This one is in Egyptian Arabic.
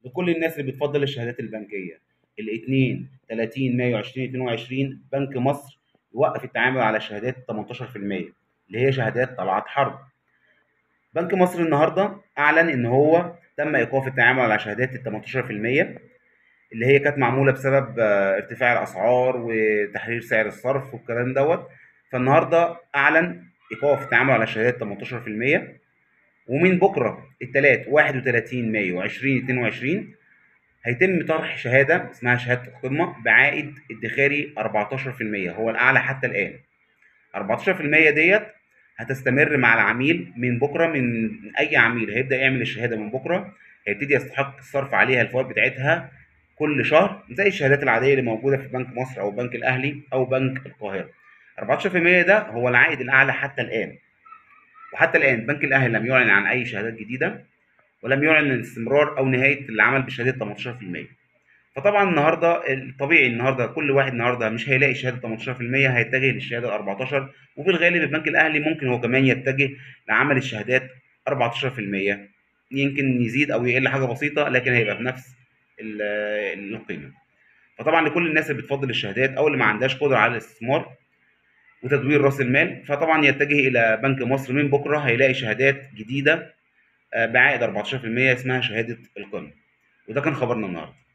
لكل الناس اللي بتفضل الشهادات البنكيه الاثنين 30 مايو 2022 بنك مصر يوقف التعامل على شهادات 18% اللي هي شهادات طلعت حرب بنك مصر النهارده اعلن ان هو تم ايقاف التعامل على شهادات ال 18% اللي هي كانت معموله بسبب آه، ارتفاع الاسعار وتحرير سعر الصرف والكلام دوت فالنهارده اعلن ايقاف التعامل على شهادات 18% ومن بكره الثلاث 31 مايو 2022 هيتم طرح شهاده اسمها شهاده القمه بعائد ادخاري 14% هو الاعلى حتى الان 14% ديت هتستمر مع العميل من بكره من اي عميل هيبدا يعمل الشهاده من بكره هيبتدي يستحق الصرف عليها الفوائد بتاعتها كل شهر زي الشهادات العاديه اللي موجوده في بنك مصر او البنك الاهلي او بنك القاهره 14% ده هو العائد الاعلى حتى الان وحتى الان البنك الاهلي لم يعلن عن اي شهادات جديده ولم يعلن عن استمرار او نهايه العمل بشهاده 18% فطبعا النهارده الطبيعي النهارده كل واحد النهارده مش هيلاقي شهاده 18% هيتجه للشهاده 14 وفي الغالب البنك الاهلي ممكن هو كمان يتجه لعمل الشهادات 14% يمكن يزيد او يقل حاجه بسيطه لكن هيبقى بنفس ال- القيمه فطبعا لكل الناس اللي بتفضل الشهادات او اللي ما عندهاش قدره على الاستثمار وتدوير راس المال فطبعا يتجه الى بنك مصر من بكره هيلاقي شهادات جديده آه، بعائد 14% اسمها شهاده القمه وده كان خبرنا النهارده